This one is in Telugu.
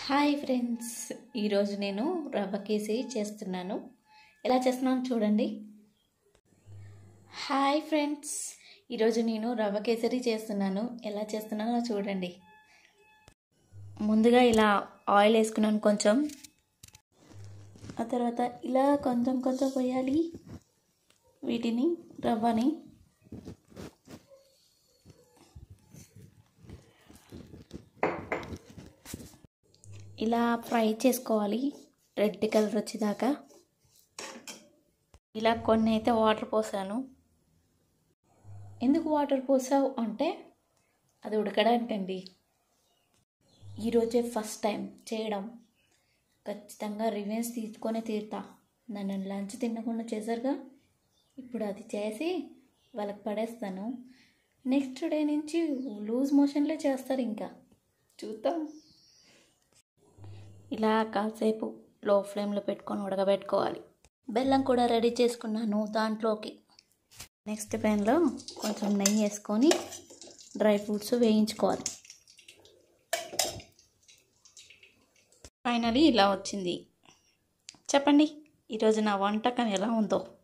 హాయ్ ఫ్రెండ్స్ ఈరోజు నేను రవ్వ కేసరి చేస్తున్నాను ఎలా చేస్తున్నాను చూడండి హాయ్ ఫ్రెండ్స్ ఈరోజు నేను రవ్వ కేసరి చేస్తున్నాను ఎలా చేస్తున్నానో చూడండి ముందుగా ఇలా ఆయిల్ వేసుకున్నాను కొంచెం ఆ తర్వాత ఇలా కొంచెం కొంచెం పోయాలి వీటిని రవ్వని ఇలా ఫ్రై చేసుకోవాలి రెడ్ కలర్ వచ్చేదాకా ఇలా కొన్ని అయితే వాటర్ పోసాను ఎందుకు వాటర్ పోసావు అంటే అది ఉడకడానికండి ఈరోజే ఫస్ట్ టైం చేయడం ఖచ్చితంగా రివెన్స్ తీసుకొని తీరుతా నన్ను లంచ్ తినకుండా చేశారుగా ఇప్పుడు అది చేసి వాళ్ళకి పడేస్తాను నెక్స్ట్ డే నుంచి లూజ్ మోషన్లే చేస్తారు ఇంకా చూద్దాం ఇలా కాసేపు లో ఫ్లేమ్లో పెట్టుకొని ఉడకబెట్టుకోవాలి బెల్లం కూడా రెడీ చేసుకున్నాను దాంట్లోకి నెక్స్ట్ ప్యాన్లో కొంచెం నెయ్యి వేసుకొని డ్రై ఫ్రూట్స్ వేయించుకోవాలి ఫైనలీ ఇలా వచ్చింది చెప్పండి ఈరోజు నా వంటకం ఎలా ఉందో